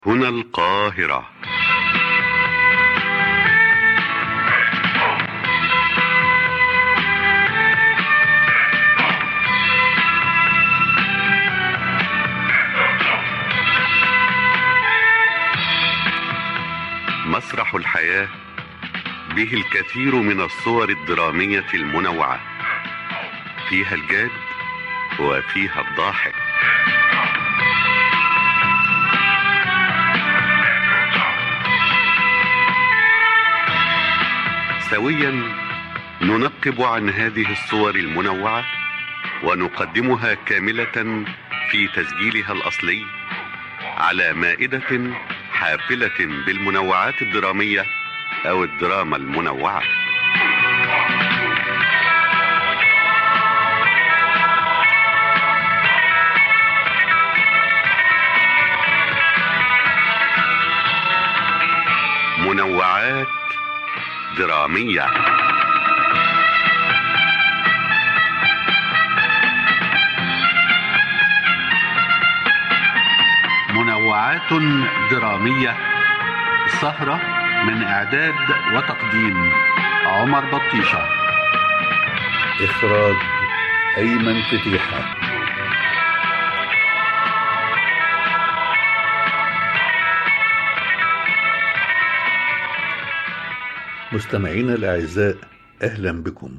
هنا القاهرة مسرح الحياة به الكثير من الصور الدرامية المنوعة فيها الجاد وفيها الضاحك سويا ننقب عن هذه الصور المنوعة ونقدمها كاملة في تسجيلها الأصلي على مائدة حافلة بالمنوعات الدرامية أو الدراما المنوعة منوعات درامية منوعات درامية سهرة من إعداد وتقديم عمر بطيشة إخراج أيمن فتيحة مستمعينا الأعزاء أهلا بكم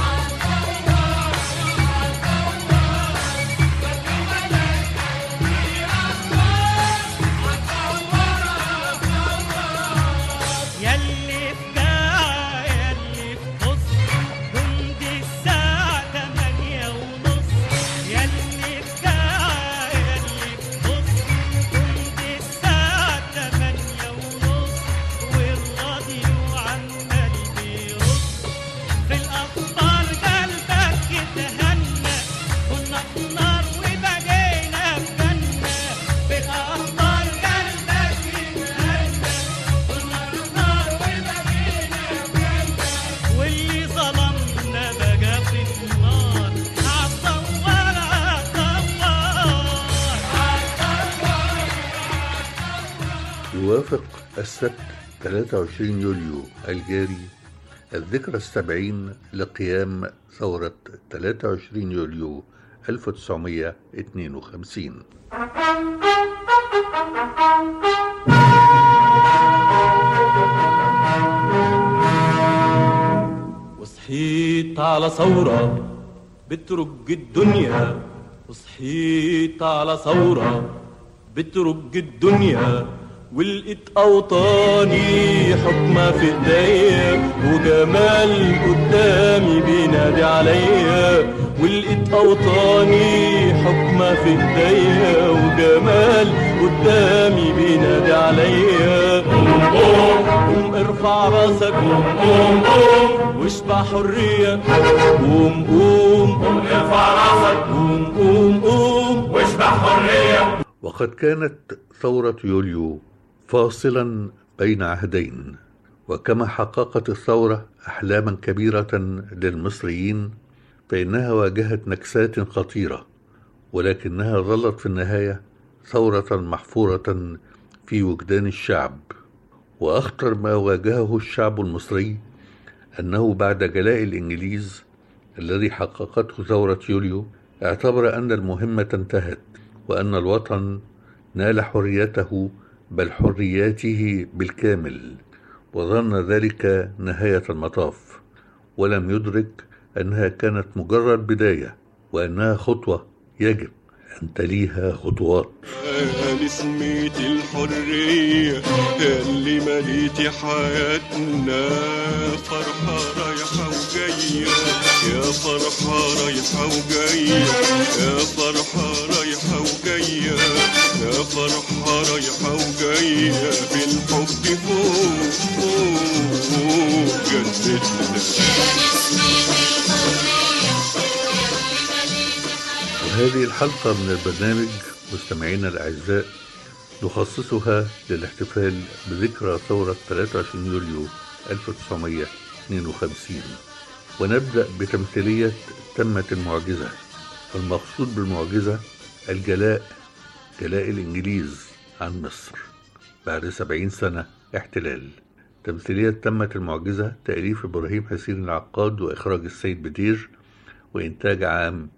يلي في جاع يلي في نص جندي الساعة تمانية ونص يلي في جاع يلي في نص جندي الساعة تمانية ونص والراديو عمال بيرص في الأخبار قلبك يتهنى كنا في نار وبقينا في جنة في الأخبار قلبك يتهنى كنا في نار وبقينا في جنة واللي ظلمنا بقى في النار عالدوار عالدوار يوافق السبت 23 يوليو الجاري الذكرى السبعين لقيام ثورة 23 يوليو 1952 وصحيت على ثورة بترج الدنيا وصحيت على ثورة بترج الدنيا ولقيت أوطاني حكمة في ايديا وجمال قدامي بينادي عليا ولقيت أوطاني حكمة في ايديا وجمال قدامي بينادي عليا قوم قوم قوم ارفع راسك قوم قوم قوم واشبع حرية قوم قوم قوم ارفع راسك قوم قوم قوم واشبع حرية وقد كانت ثورة يوليو فاصلا بين عهدين وكما حققت الثورة أحلاما كبيرة للمصريين فإنها واجهت نكسات خطيرة ولكنها ظلت في النهاية ثورة محفورة في وجدان الشعب وأخطر ما واجهه الشعب المصري أنه بعد جلاء الإنجليز الذي حققته ثورة يوليو اعتبر أن المهمة انتهت وأن الوطن نال حريته بل حرياته بالكامل وظن ذلك نهاية المطاف ولم يدرك أنها كانت مجرد بداية وأنها خطوة يجب أن تليها خطوات نسمة الحرية اللي مليتي حياتنا فرحة رايحة وجاية يا فرحة رايحة وجاية يا فرحة رايحة وجاية يا فرحة رايحة وجاية بالحب فوق فوق جنتنا وهذه الحلقة من البرنامج مستمعينا الأعزاء نخصصها للاحتفال بذكرى ثورة 23 يوليو 1952 ونبدأ بتمثيلية تمت المعجزة المقصود بالمعجزة الجلاء جلاء الإنجليز عن مصر بعد سبعين سنة احتلال تمثيلية تمت المعجزة تأليف إبراهيم حسين العقاد وإخراج السيد بدير وإنتاج عام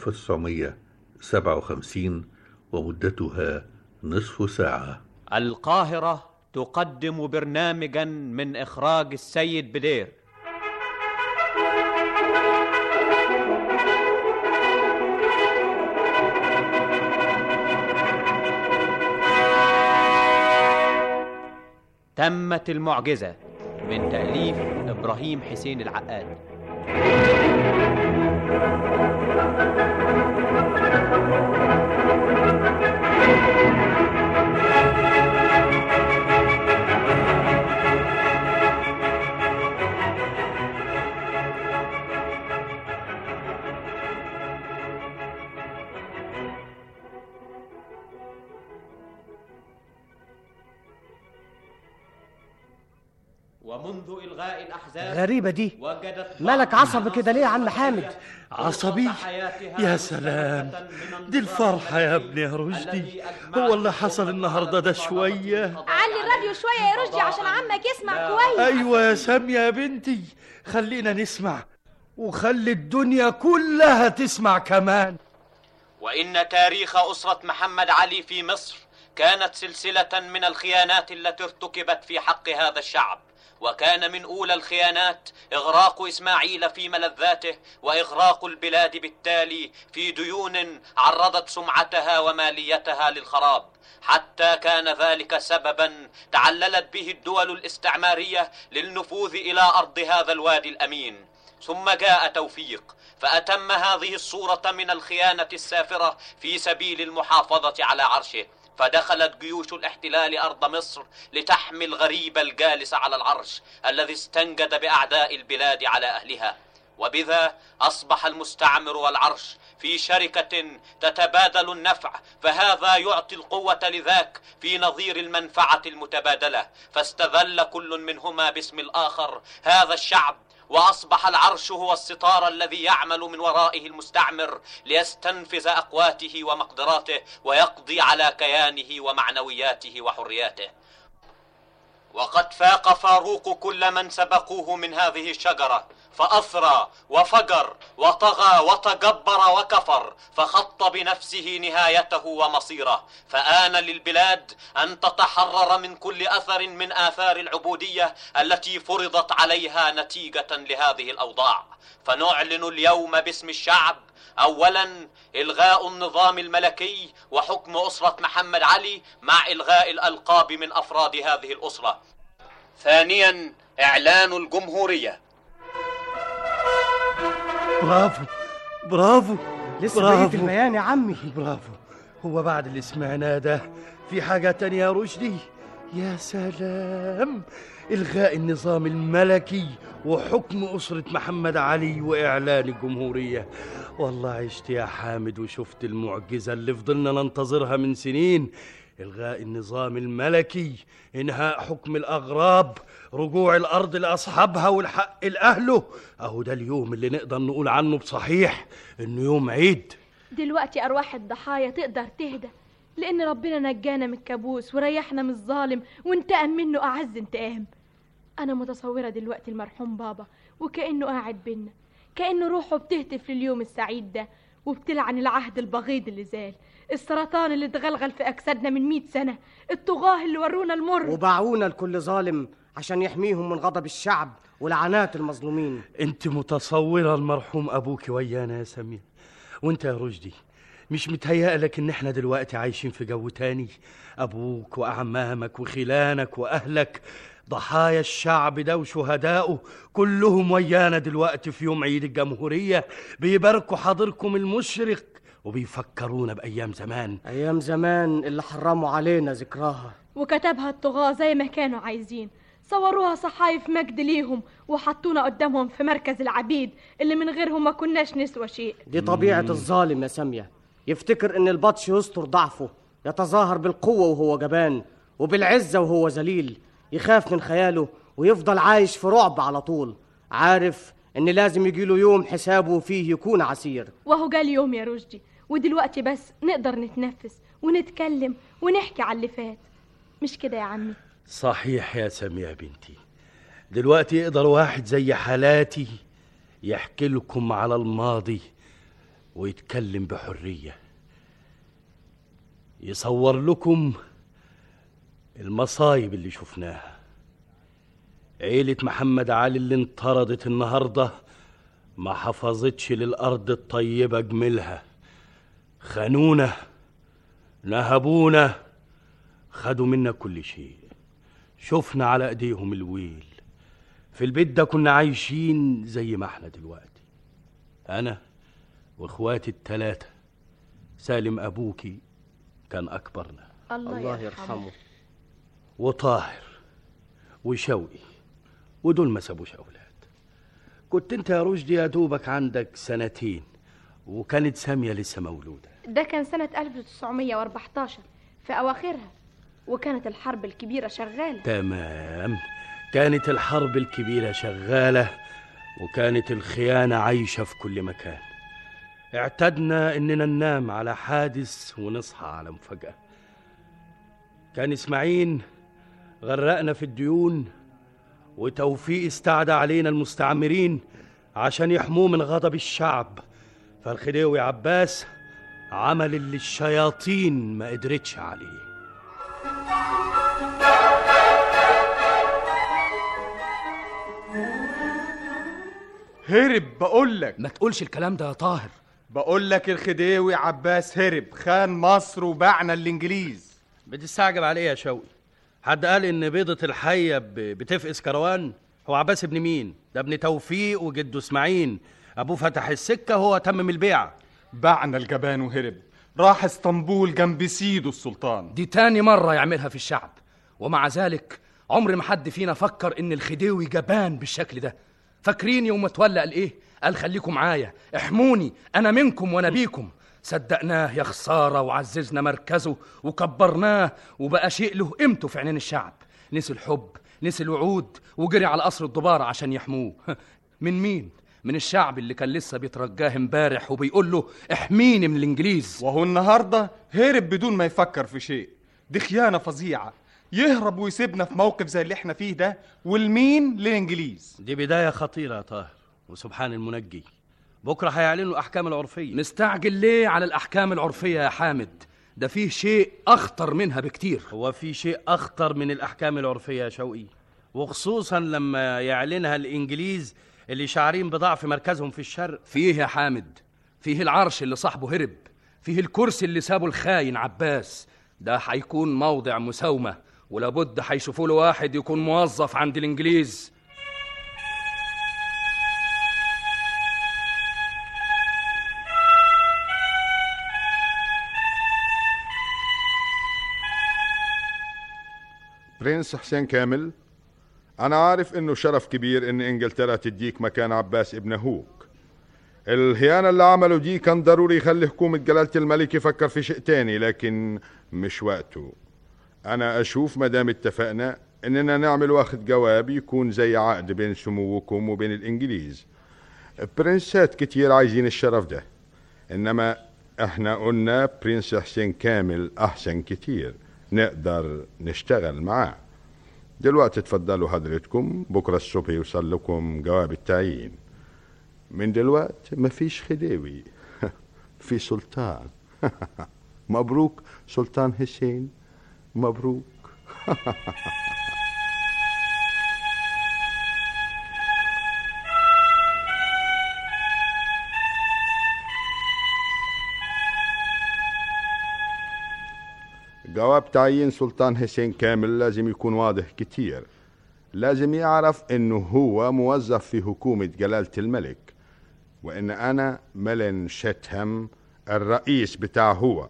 1957 ومدتها نصف ساعة القاهرة تقدم برنامجا من إخراج السيد بدير تمت المعجزة من تأليف إبراهيم حسين العقاد ومنذ إلغاء الأحزاب غريبة دي وجدت مالك بعض عصبي كده ليه يا عم حامد عصبي يا سلام دي الفرحة يا ابني يا رشدي هو اللي حصل النهاردة ده شوية علي الراديو شوية يا رشدي عشان عمك يسمع كويس أيوة يا سامية يا بنتي خلينا نسمع وخلي الدنيا كلها تسمع كمان وإن تاريخ أسرة محمد علي في مصر كانت سلسلة من الخيانات التي ارتكبت في حق هذا الشعب وكان من أولى الخيانات إغراق إسماعيل في ملذاته وإغراق البلاد بالتالي في ديون عرضت سمعتها وماليتها للخراب حتى كان ذلك سببا تعللت به الدول الاستعمارية للنفوذ إلى أرض هذا الوادي الأمين ثم جاء توفيق فأتم هذه الصورة من الخيانة السافرة في سبيل المحافظة على عرشه فدخلت جيوش الاحتلال أرض مصر لتحمي الغريب الجالس على العرش الذي استنجد بأعداء البلاد على أهلها وبذا أصبح المستعمر والعرش في شركة تتبادل النفع فهذا يعطي القوة لذاك في نظير المنفعة المتبادلة فاستذل كل منهما باسم الآخر هذا الشعب واصبح العرش هو الستار الذي يعمل من ورائه المستعمر ليستنفذ اقواته ومقدراته ويقضي على كيانه ومعنوياته وحرياته وقد فاق فاروق كل من سبقوه من هذه الشجره فاثرى وفجر وطغى وتجبر وكفر فخط بنفسه نهايته ومصيره فان للبلاد ان تتحرر من كل اثر من اثار العبوديه التي فرضت عليها نتيجه لهذه الاوضاع فنعلن اليوم باسم الشعب اولا الغاء النظام الملكي وحكم اسره محمد علي مع الغاء الالقاب من افراد هذه الاسره ثانيا اعلان الجمهوريه برافو برافو لسه برافو. بقية البيان يا عمي برافو هو بعد اللي سمعناه ده في حاجة تانية يا رشدي يا سلام إلغاء النظام الملكي وحكم أسرة محمد علي وإعلان الجمهورية والله عشت يا حامد وشفت المعجزة اللي فضلنا ننتظرها من سنين إلغاء النظام الملكي إنهاء حكم الأغراب رجوع الأرض لأصحابها والحق لأهله أهو ده اليوم اللي نقدر نقول عنه بصحيح إنه يوم عيد دلوقتي أرواح الضحايا تقدر تهدى لأن ربنا نجانا من الكابوس وريحنا من الظالم وانتقم منه أعز انتقام أنا متصورة دلوقتي المرحوم بابا وكأنه قاعد بينا كأنه روحه بتهتف لليوم السعيد ده وبتلعن العهد البغيض اللي زال السرطان اللي اتغلغل في أجسادنا من مئة سنة الطغاة اللي ورونا المر وباعونا لكل ظالم عشان يحميهم من غضب الشعب ولعنات المظلومين انت متصورة المرحوم ابوك ويانا يا سمية وانت يا رشدي مش متهيألك ان احنا دلوقتي عايشين في جو تاني ابوك واعمامك وخلانك واهلك ضحايا الشعب ده وشهدائه كلهم ويانا دلوقتي في يوم عيد الجمهورية بيباركوا حاضركم المشرق وبيفكرونا بأيام زمان أيام زمان اللي حرموا علينا ذكراها وكتبها الطغاة زي ما كانوا عايزين صوروها صحايف مجد ليهم وحطونا قدامهم في مركز العبيد اللي من غيرهم ما كناش نسوى شيء دي طبيعة الظالم يا سامية يفتكر إن البطش يستر ضعفه يتظاهر بالقوة وهو جبان وبالعزة وهو ذليل يخاف من خياله ويفضل عايش في رعب على طول عارف إن لازم يجيله يوم حسابه فيه يكون عسير وهو جه اليوم يا رشدي ودلوقتي بس نقدر نتنفس ونتكلم ونحكي على اللي فات مش كده يا عمي صحيح يا سامية بنتي دلوقتي يقدر واحد زي حالاتي يحكي لكم على الماضي ويتكلم بحرية يصور لكم المصايب اللي شفناها عيلة محمد علي اللي انطردت النهاردة ما حفظتش للأرض الطيبة جميلها خانونا نهبونا خدوا منا كل شيء شفنا على ايديهم الويل في البيت ده كنا عايشين زي ما احنا دلوقتي انا واخواتي التلاتة سالم ابوكي كان اكبرنا الله, الله يرحمه يرحمه وطاهر وشوقي ودول ما سابوش اولاد كنت انت يا رشدي يا دوبك عندك سنتين وكانت سامية لسه مولودة ده كان سنة 1914 في أواخرها وكانت الحرب الكبيرة شغالة تمام كانت الحرب الكبيرة شغالة وكانت الخيانة عايشة في كل مكان اعتدنا اننا ننام على حادث ونصحى على مفاجأة كان اسماعيل غرقنا في الديون وتوفيق استعدى علينا المستعمرين عشان يحموه من غضب الشعب فالخديوي عباس عمل اللي الشياطين ما قدرتش عليه هرب بقول لك ما تقولش الكلام ده يا طاهر بقول لك الخديوي عباس هرب خان مصر وباعنا الانجليز بتستعجب على ايه يا شوقي حد قال ان بيضة الحية ب- بتفقس كروان هو عباس ابن مين ده ابن توفيق وجده اسماعيل ابوه فتح السكة وهو تمم البيع باعنا الجبان وهرب راح اسطنبول جنب سيده السلطان دي تاني مرة يعملها في الشعب ومع ذلك عمر ما حد فينا فكر ان الخديوي جبان بالشكل ده فاكرين يوم ما اتولى قال ايه قال خليكم معايا احموني انا منكم وانا بيكم صدقناه يا خسارة وعززنا مركزه وكبرناه وبقى شيء له قيمته في عينين الشعب نسي الحب نسي الوعود وجري على قصر الدبارة عشان يحموه من مين؟ من الشعب اللي كان لسه بيترجاه امبارح وبيقول له احميني من الانجليز وهو النهارده هرب بدون ما يفكر في شيء دي خيانه فظيعه يهرب ويسيبنا في موقف زي اللي احنا فيه ده والمين للانجليز دي بداية خطيرة يا طاهر وسبحان المنجي بكرة هيعلنوا الأحكام العرفية مستعجل ليه على الأحكام العرفية يا حامد ده فيه شيء أخطر منها بكتير هو في شيء أخطر من الأحكام العرفية يا شوقي وخصوصا لما يعلنها الإنجليز اللي شعرين بضعف مركزهم في الشرق فيه يا حامد فيه العرش اللي صاحبه هرب فيه الكرسي اللي سابه الخاين عباس ده هيكون موضع مساومة ولابد هيشوفوا له واحد يكون موظف عند الإنجليز برنس حسين كامل أنا عارف إنه شرف كبير إن إنجلترا تديك مكان عباس ابن هوك الهيانة اللي عمله دي كان ضروري يخلي حكومة جلالة الملك يفكر في شيء تاني لكن مش وقته أنا أشوف مدام اتفقنا إننا نعمل واخد جواب يكون زي عقد بين سموكم وبين الإنجليز برنسات كتير عايزين الشرف ده إنما إحنا قلنا برنس حسين كامل أحسن كتير نقدر نشتغل معاه دلوقتي تفضلوا حضرتكم بكرة الصبح يوصل لكم جواب التعيين من دلوقت مفيش خديوي في سلطان مبروك سلطان حسين مبروك جواب تعيين سلطان حسين كامل لازم يكون واضح كتير لازم يعرف انه هو موظف في حكومة جلالة الملك وان انا ملن شتهم الرئيس بتاع هو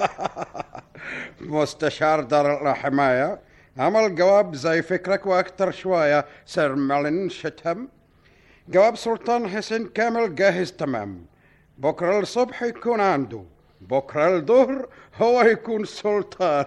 مستشار دار الحماية عمل جواب زي فكرك وأكتر شوية سير مالين شتهم جواب سلطان حسين كامل جاهز تمام بكرة الصبح يكون عنده بكرة الظهر هو يكون سلطان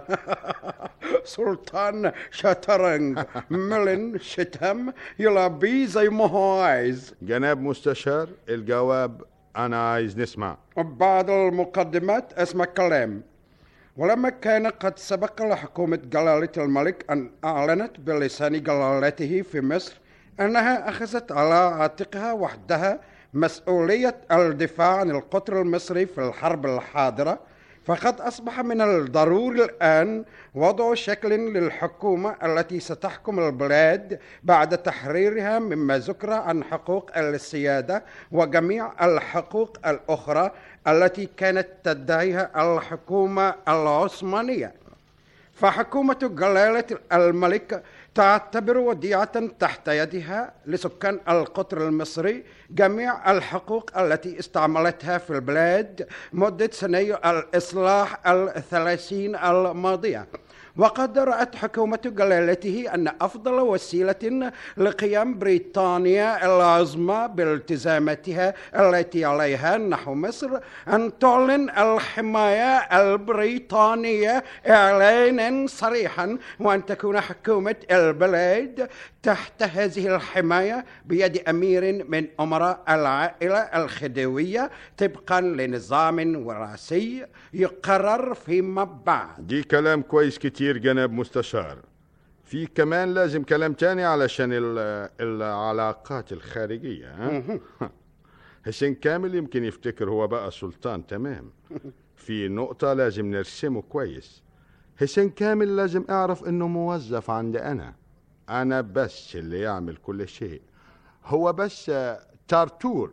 سلطان شطرنج ملن شتهم يلعب بيه زي ما هو عايز جناب مستشار الجواب انا عايز نسمع بعد المقدمات اسمع الكلام ولما كان قد سبق لحكومة جلالة الملك أن أعلنت بلسان جلالته في مصر أنها أخذت على عاتقها وحدها مسؤولية الدفاع عن القطر المصري في الحرب الحاضرة فقد أصبح من الضروري الآن وضع شكل للحكومة التي ستحكم البلاد بعد تحريرها مما ذكر عن حقوق السيادة وجميع الحقوق الأخرى التي كانت تدعيها الحكومة العثمانية فحكومة جلالة الملك تعتبر وديعة تحت يدها لسكان القطر المصري جميع الحقوق التي استعملتها في البلاد مدة سني الإصلاح الثلاثين الماضية وقد رأت حكومة جلالته أن أفضل وسيلة لقيام بريطانيا العظمى بالتزاماتها التي عليها نحو مصر أن تعلن الحماية البريطانية إعلانا صريحا وأن تكون حكومة البلاد تحت هذه الحماية بيد أمير من أمراء العائلة الخديوية طبقا لنظام وراثي يقرر فيما بعد دي كلام كويس كتير جناب مستشار في كمان لازم كلام تاني علشان ال- العلاقات الخارجية ها؟ حسين كامل يمكن يفتكر هو بقى سلطان تمام في نقطة لازم نرسمه كويس حسين كامل لازم اعرف انه موظف عند انا انا بس اللي يعمل كل شيء هو بس آه، تارتور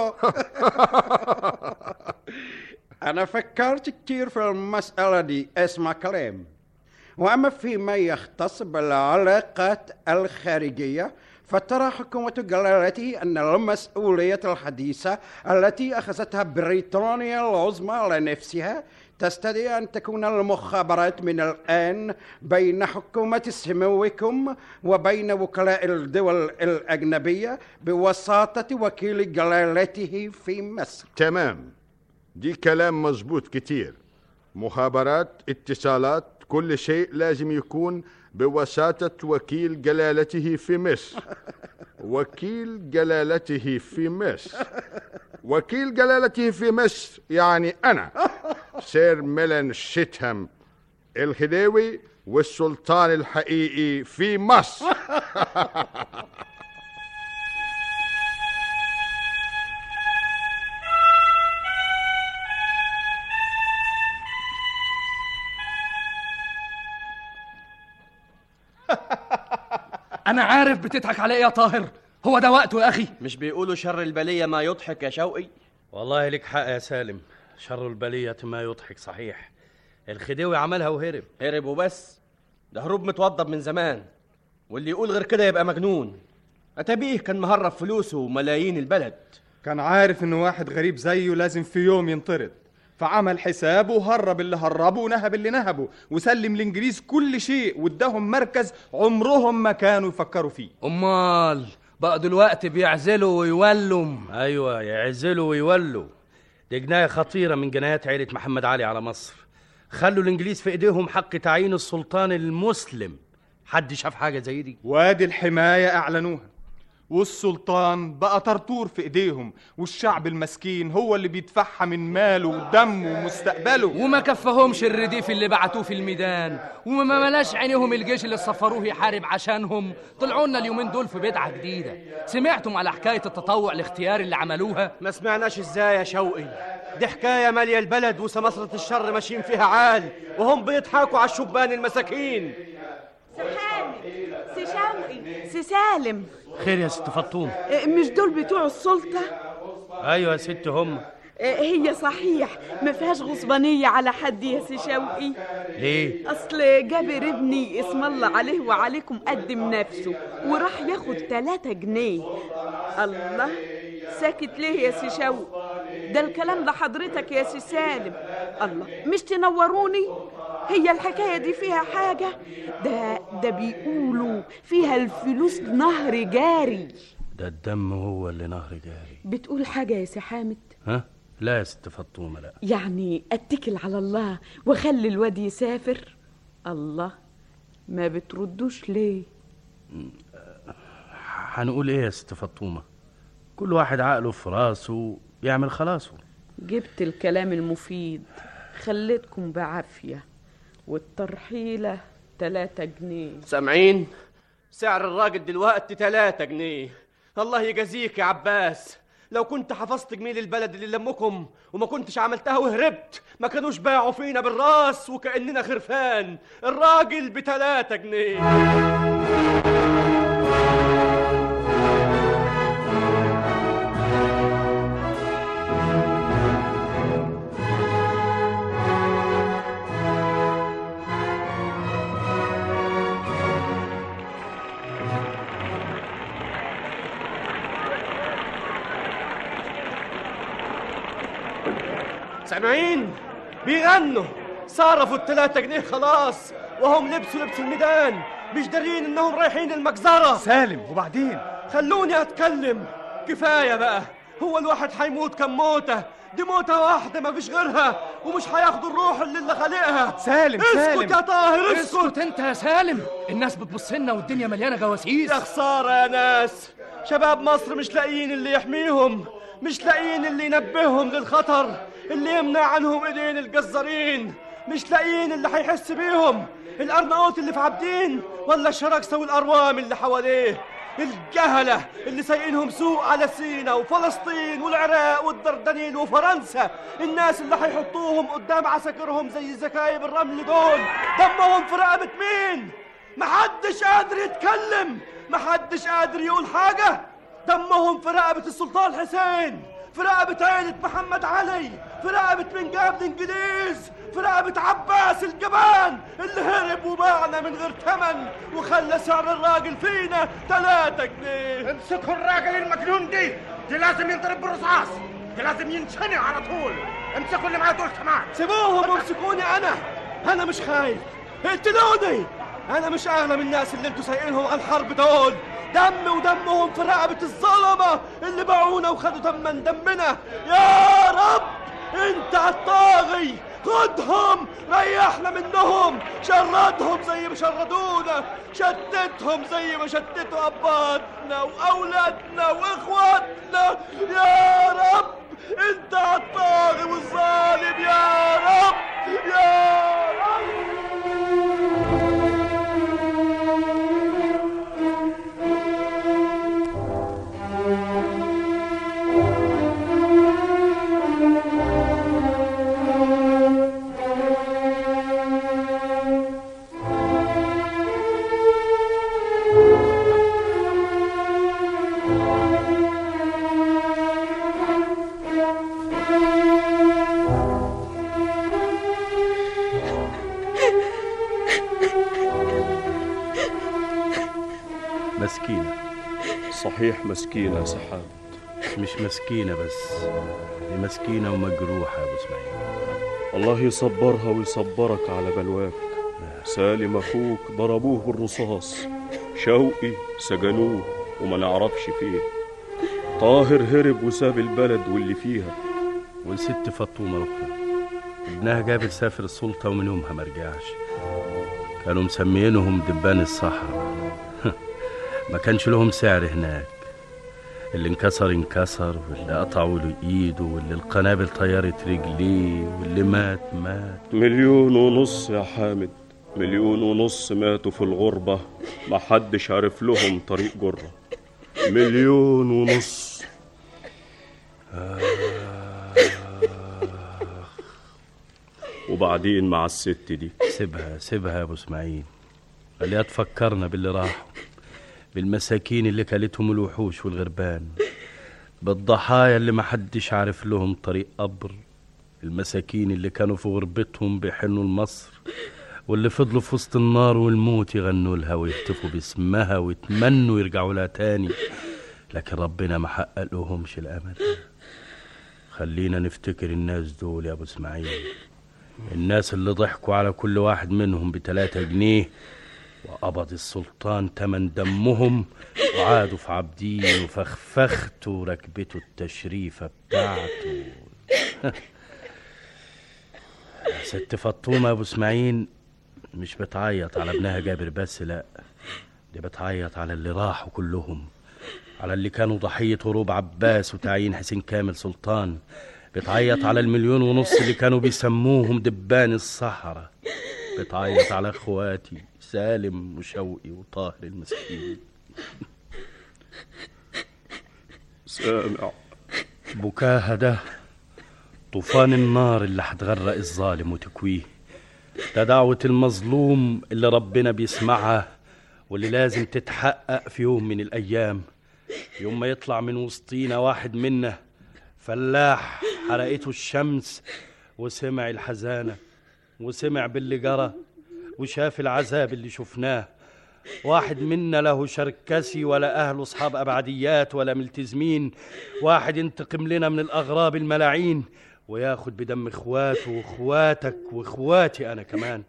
أنا فكرت كتير في المسألة دي اسمع كلام وأما فيما يختص بالعلاقات الخارجية فترى حكومة جلالته أن المسؤولية الحديثة التي أخذتها بريطانيا العظمى على نفسها تستدعي أن تكون المخابرات من الآن بين حكومة سموكم وبين وكلاء الدول الأجنبية بوساطة وكيل جلالته في مصر تمام دي كلام مظبوط كتير مخابرات اتصالات كل شيء لازم يكون بوساطة وكيل جلالته في مصر وكيل جلالته في مصر وكيل جلالته في مصر يعني أنا سير ميلان شيتهام الخديوي والسلطان الحقيقي في مصر انا عارف بتضحك على ايه يا طاهر هو ده وقته يا اخي مش بيقولوا شر البلية ما يضحك يا شوقي والله لك حق يا سالم شر البلية ما يضحك صحيح الخديوي عملها وهرب هرب وبس ده هروب متوضب من زمان واللي يقول غير كده يبقى مجنون أتابيه كان مهرب فلوسه وملايين البلد كان عارف ان واحد غريب زيه لازم في يوم ينطرد فعمل حسابه وهرب اللي هربه ونهب اللي نهبه وسلم الانجليز كل شيء واداهم مركز عمرهم ما كانوا يفكروا فيه امال بقى دلوقتي بيعزلوا ويولوا ايوه يعزلوا ويولوا دي جناية خطيرة من جنايات عيلة محمد علي على مصر خلوا الانجليز في ايديهم حق تعيين السلطان المسلم حد شاف حاجة زي دي وادي الحماية اعلنوها والسلطان بقى طرطور في ايديهم والشعب المسكين هو اللي بيدفعها من ماله ودمه ومستقبله وما كفهمش الرديف اللي بعتوه في الميدان وما ملاش عينيهم الجيش اللي صفروه يحارب عشانهم طلعوا لنا اليومين دول في بدعة جديدة سمعتم على حكاية التطوع الاختياري اللي عملوها ما سمعناش ازاي يا شوقي دي حكاية مالية البلد وسمسرة الشر ماشيين فيها عال وهم بيضحكوا على الشبان المساكين سي شوقي سي سالم خير يا ست فطوم إيه، مش دول بتوع السلطة ايوه يا ست هم إيه، هي صحيح ما فيهاش غصبانية على حد يا سي شوقي ليه أصل جابر ابني اسم الله عليه وعليكم قدم نفسه وراح ياخد تلاتة جنيه الله ساكت ليه يا سي شوقي ده الكلام ده حضرتك يا سي سالم الله مش تنوروني هي الحكاية دي فيها حاجة ده ده بيقولوا فيها الفلوس نهر جاري ده الدم هو اللي نهر جاري بتقول حاجة يا سي حامد ها لا يا ست فطومة لا يعني اتكل على الله واخلي الواد يسافر الله ما بتردوش ليه هنقول ايه يا ست فطومة كل واحد عقله في راسه يعمل خلاصه جبت الكلام المفيد خليتكم بعافية والترحيلة تلاتة جنيه سامعين سعر الراجل دلوقتي تلاتة جنيه الله يجازيك يا عباس لو كنت حفظت جميل البلد اللي لمكم وما كنتش عملتها وهربت ما كانوش باعوا فينا بالراس وكأننا خرفان الراجل بتلاتة جنيه سامعين بيغنوا صرفوا التلاتة جنيه خلاص وهم لبسوا لبس الميدان مش دارين انهم رايحين المجزرة سالم وبعدين خلوني اتكلم كفاية بقى هو الواحد هيموت كم موتة دي موتة واحدة مفيش غيرها ومش هياخدوا الروح اللي اللي خالقها سالم اسكت سالم يا طاهر اسكت اسكت انت يا سالم الناس بتبص لنا والدنيا مليانه جواسيس يا خسارة يا ناس شباب مصر مش لاقيين اللي يحميهم مش لاقيين اللي ينبههم للخطر اللي يمنع عنهم ايدين الجزارين مش لاقيين اللي هيحس بيهم الارناؤوط اللي في عابدين ولا الشراكسه والاروام اللي حواليه الجهله اللي سايقينهم سوق على سينا وفلسطين والعراق والدردنيل وفرنسا الناس اللي هيحطوهم قدام عساكرهم زي زكايب الرمل دول دمهم في رقبه مين محدش قادر يتكلم محدش قادر يقول حاجه دمهم في رقبه السلطان حسين في رقبة عيلة محمد علي في رقبة من جاب الإنجليز في رقبة عباس الجبان اللي هرب وباعنا من غير تمن وخلى سعر الراجل فينا تلاتة جنيه امسكوا الراجل المجنون دي دي لازم ينضرب بالرصاص دي لازم ينشنق على طول امسكوا اللي معاه دول كمان سيبوهم وامسكوني أنا أنا مش خايف اقتلوني أنا مش أغلى من الناس اللي انتوا سايقينهم على الحرب دول دم ودمهم في رقبة الظلمة اللي باعونا وخدوا تمن دمنا يا رب انت الطاغي خدهم ريحنا منهم شردهم زي ما شردونا شتتهم زي ما شتتوا اباتنا واولادنا واخواتنا يا رب انت الطاغي والظالم يا رب يا رب مسكينة صحيح مسكينة يا سحاب مش مسكينة بس دي مسكينة ومجروحة يا أبو إسماعيل الله يصبرها ويصبرك على بلواك سالم أخوك ضربوه بالرصاص شوقي سجنوه وما نعرفش فيه طاهر هرب وساب البلد واللي فيها والست فطومة أخرى ابنها جابر سافر السلطة ومن يومها ما رجعش كانوا مسميينهم دبان الصحراء ما كانش لهم سعر هناك اللي انكسر انكسر واللي قطعوا له ايده واللي القنابل طيرت رجليه واللي مات مات مليون ونص يا حامد مليون ونص ماتوا في الغربة ما حدش عارف لهم طريق جرة مليون ونص وبعدين مع الست دي سيبها سيبها يا ابو اسماعيل خليها تفكرنا باللي راحوا بالمساكين اللي كلتهم الوحوش والغربان بالضحايا اللي محدش عارف لهم طريق قبر المساكين اللي كانوا في غربتهم بيحنوا لمصر واللي فضلوا في وسط النار والموت يغنوا لها ويهتفوا باسمها ويتمنوا يرجعوا لها تاني لكن ربنا ما حقق لهمش الامل خلينا نفتكر الناس دول يا ابو اسماعيل الناس اللي ضحكوا على كل واحد منهم بتلاتة جنيه وقبض السلطان تمن دمهم وعادوا في عابدين وفخفختوا ركبته التشريفة بتاعته ست فطومة أبو إسماعيل مش بتعيط على ابنها جابر بس لأ دي بتعيط على اللي راحوا كلهم على اللي كانوا ضحية هروب عباس وتعيين حسين كامل سلطان بتعيط على المليون ونص اللي كانوا بيسموهم دبان الصحراء بتعيط على اخواتي سالم وشوقي وطاهر المسكين سامع بكاها ده طوفان النار اللي هتغرق الظالم وتكويه ده دعوة المظلوم اللي ربنا بيسمعها واللي لازم تتحقق في يوم من الأيام يوم ما يطلع من وسطينا واحد منا فلاح حرقته الشمس وسمع الحزانة وسمع باللي جرى وشاف العذاب اللي شفناه واحد منا له شركسي ولا أهله أصحاب أبعديات ولا ملتزمين واحد ينتقم لنا من الأغراب الملاعين وياخد بدم إخواته وإخواتك وإخواتي أنا كمان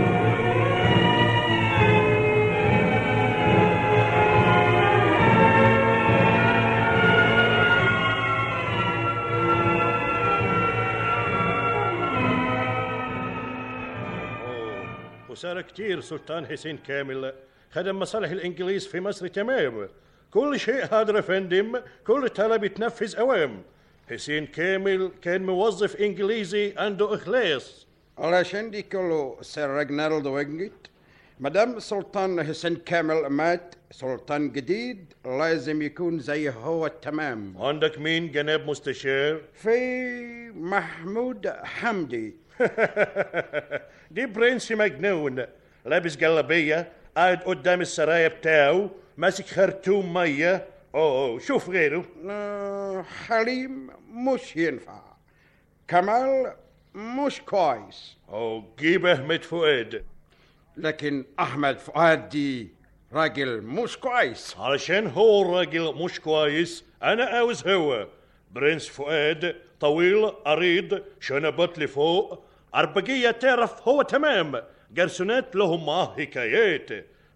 وصار كتير سلطان حسين كامل خدم مصالح الإنجليز في مصر تمام كل شيء هذا يا فندم كل طلب يتنفذ أوام حسين كامل كان موظف إنجليزي عنده إخلاص علشان دي كله سير ريجنالد وينجت مدام سلطان حسين كامل مات سلطان جديد لازم يكون زي هو تمام عندك مين جناب مستشار؟ في محمود حمدي دي برنس مجنون لابس جلابية قاعد قدام السرايا بتاعه ماسك خرطوم مية اوه شوف غيره آه، حليم مش ينفع كمال مش كويس اوه جيب احمد فؤاد لكن احمد فؤاد دي راجل مش كويس علشان هو الراجل مش كويس انا عاوز هو برنس فؤاد طويل عريض شنبات لفوق أربجية تعرف هو تمام جرسونات لهم معاه حكايات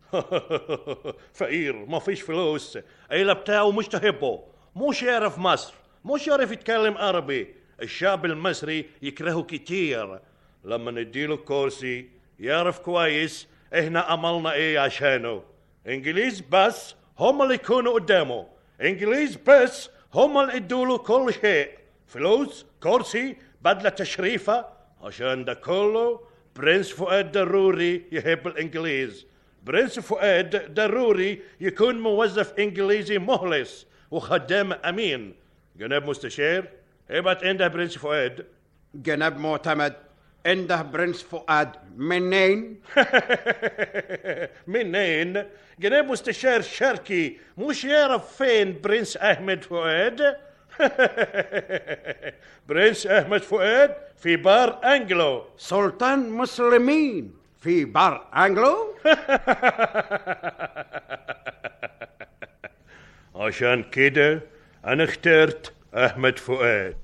فقير ما فيش فلوس عيلة بتاعه مش تحبه مش يعرف مصر مش يعرف يتكلم عربي الشعب المصري يكرهه كتير لما نديله كرسي يعرف كويس احنا عملنا ايه عشانه انجليز بس هم اللي يكونوا قدامه انجليز بس هم اللي ادوله كل شيء فلوس كرسي بدلة تشريفة عشان ده كله برنس فؤاد ضروري يحب الانجليز برنس فؤاد ضروري يكون موظف انجليزي مخلص وخدام امين جناب مستشار ابعت عنده برنس فؤاد جناب معتمد عنده برنس فؤاد منين؟ منين؟ جناب مستشار شركي مش يعرف فين برنس احمد فؤاد برنس احمد فؤاد في بار انجلو سلطان مسلمين في بار انجلو عشان كده انا اخترت احمد فؤاد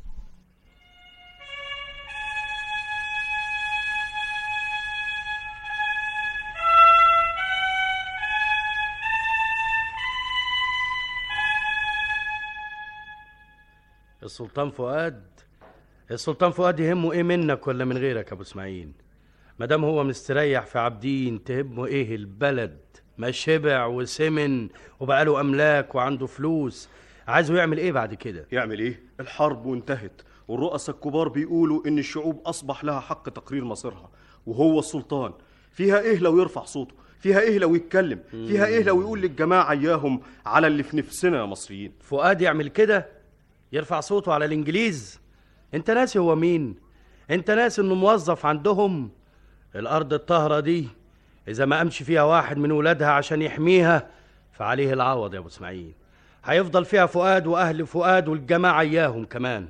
السلطان فؤاد السلطان فؤاد يهمه ايه منك ولا من غيرك يا ابو اسماعيل مادام هو مستريح في عابدين تهمه ايه البلد ما شبع وسمن وبقى له املاك وعنده فلوس عايزه يعمل ايه بعد كده يعمل ايه الحرب وانتهت والرؤساء الكبار بيقولوا ان الشعوب اصبح لها حق تقرير مصيرها وهو السلطان فيها ايه لو يرفع صوته فيها ايه لو يتكلم فيها ايه لو يقول للجماعه اياهم على اللي في نفسنا يا مصريين فؤاد يعمل كده يرفع صوته على الانجليز انت ناسي هو مين انت ناسي انه موظف عندهم الارض الطاهره دي اذا ما امشي فيها واحد من ولادها عشان يحميها فعليه العوض يا ابو اسماعيل هيفضل فيها فؤاد واهل فؤاد والجماعه اياهم كمان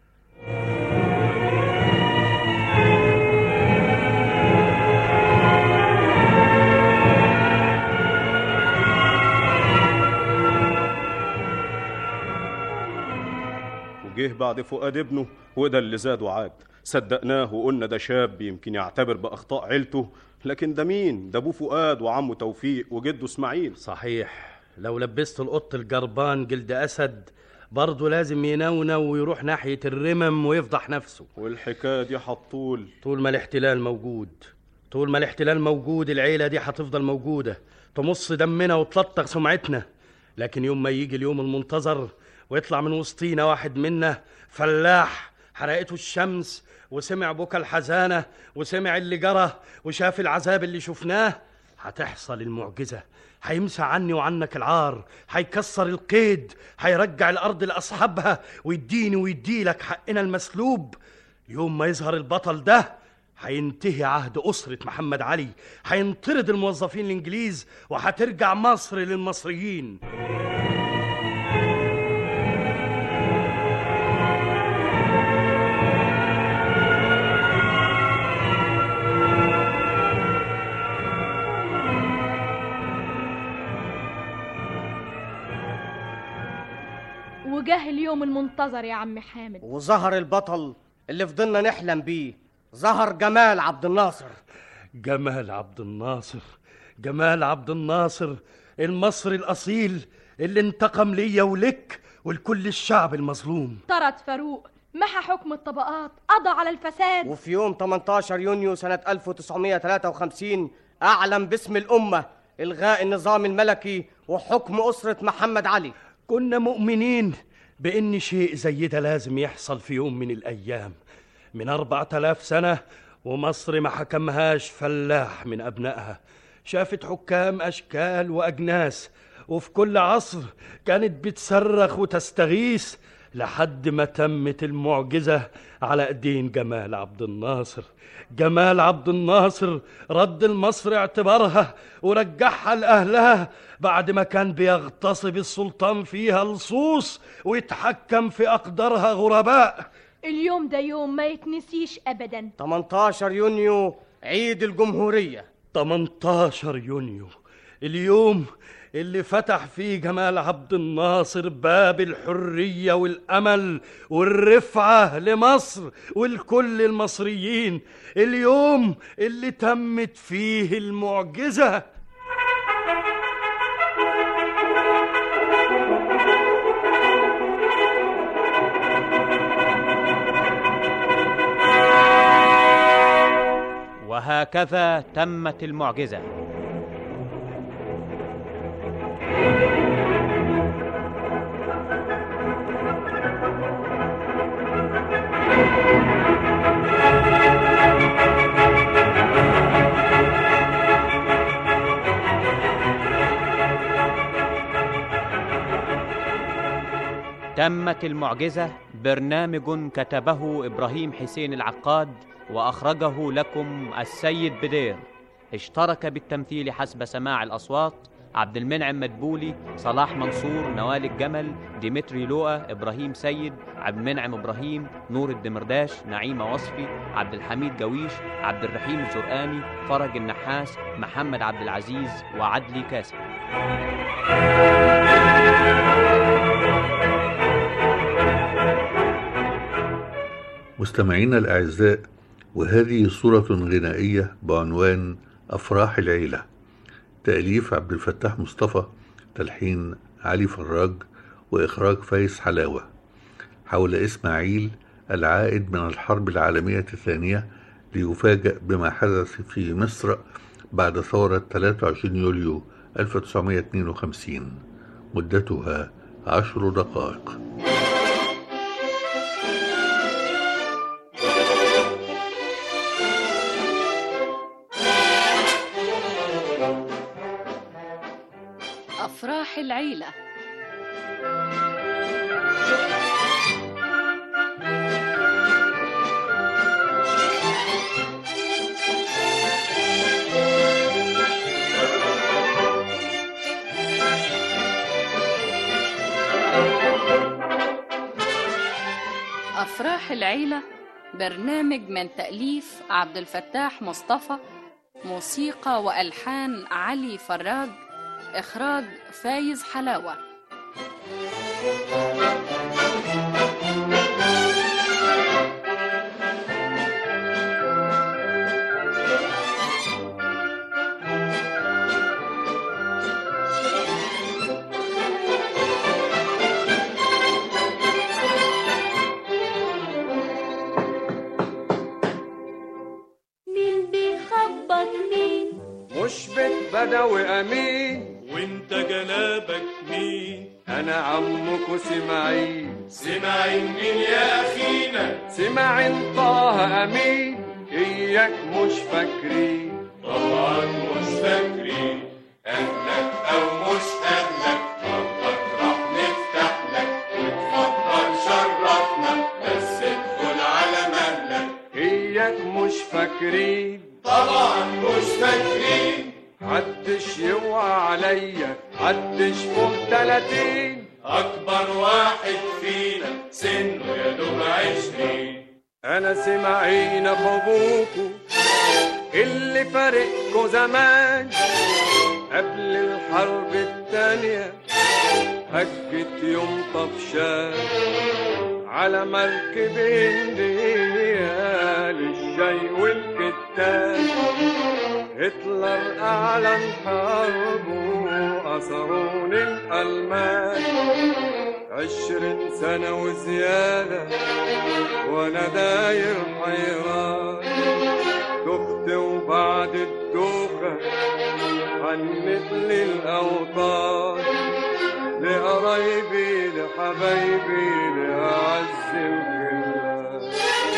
وجه بعد فؤاد ابنه وده اللي زاد وعاد صدقناه وقلنا ده شاب يمكن يعتبر بأخطاء عيلته لكن ده مين ده ابوه فؤاد وعمه توفيق وجده اسماعيل صحيح لو لبست القط الجربان جلد اسد برضه لازم ينونو ويروح ناحيه الرمم ويفضح نفسه والحكايه دي هتطول طول ما الاحتلال موجود طول ما الاحتلال موجود العيله دي هتفضل موجوده تمص دمنا وتلطخ سمعتنا لكن يوم ما يجي اليوم المنتظر ويطلع من وسطينا واحد منا فلاح حرقته الشمس وسمع بكى الحزانة وسمع اللي جرى وشاف العذاب اللي شفناه هتحصل المعجزة هيمسح عني وعنك العار هيكسر القيد هيرجع الأرض لأصحابها ويديني ويديلك حقنا المسلوب يوم ما يظهر البطل ده هينتهي عهد أسرة محمد علي هينطرد الموظفين الإنجليز وهترجع مصر للمصريين وجاه اليوم المنتظر يا عم حامد وظهر البطل اللي فضلنا نحلم بيه ظهر جمال عبد الناصر جمال عبد الناصر جمال عبد الناصر المصري الأصيل اللي انتقم ليا ولك ولكل الشعب المظلوم طرد فاروق محى حكم الطبقات قضى على الفساد وفي يوم 18 يونيو سنة 1953 أعلن باسم الأمة إلغاء النظام الملكي وحكم أسرة محمد علي كنا مؤمنين بإن شيء زي ده لازم يحصل في يوم من الأيام من أربعة آلاف سنة ومصر ما حكمهاش فلاح من أبنائها شافت حكام أشكال وأجناس وفي كل عصر كانت بتصرخ وتستغيث لحد ما تمت المعجزة على ايدين جمال عبد الناصر جمال عبد الناصر رد لمصر اعتبارها ورجعها لأهلها بعد ما كان بيغتصب السلطان فيها لصوص ويتحكم في أقدارها غرباء اليوم ده يوم ما يتنسيش أبدا 18 يونيو عيد الجمهورية 18 يونيو اليوم اللي فتح فيه جمال عبد الناصر باب الحرية والأمل والرفعة لمصر ولكل المصريين اليوم اللي تمت فيه المعجزة وهكذا تمت المعجزة تمت المعجزة برنامج كتبه إبراهيم حسين العقاد وأخرجه لكم السيد بدير اشترك بالتمثيل حسب سماع الأصوات عبد المنعم مدبولي صلاح منصور نوال الجمل ديمتري لؤى إبراهيم سيد عبد المنعم إبراهيم نور الدمرداش نعيمة وصفي عبد الحميد جويش عبد الرحيم الزرقاني فرج النحاس محمد عبد العزيز وعدلي كاسم مستمعينا الأعزاء وهذه صورة غنائية بعنوان أفراح العيلة تأليف عبد الفتاح مصطفى تلحين علي فراج وإخراج فايز حلاوة حول إسماعيل العائد من الحرب العالمية الثانية ليفاجأ بما حدث في مصر بعد ثورة 23 يوليو 1952 مدتها عشر دقائق أفراح العيلة أفراح العيلة برنامج من تأليف عبد الفتاح مصطفى موسيقى وألحان علي فراج إخراج فايز حلاوة مين بيخبط مين مش بيت بدوي امين وانت جنابك مين انا عمكو سماعين سماعين مين يا أخينا سماعين طه امين اياك مش فاكرين طبعا مش فاكرين أهلك أو مش أهلك برضك راح نفتح لك وتفضل شرفنا بس ادخل على مهلك اياك مش فاكرين طبعا مش فاكرين حدش يوعى عليا حدش فوق تلاتين أكبر واحد فينا سنه يا دوب عشرين انا سماعين ابوكو اللي فارقكو زمان قبل الحرب التانية هجت يوم طفشان على مركب هندية للشاي والكتان هتلر أعلن حربه أسروني الألمان عشرين سنة وزيادة وأنا داير حيران دخت وبعد الدوخة عنت لي الأوطان لقرايبي لحبايبي لأعز الخلان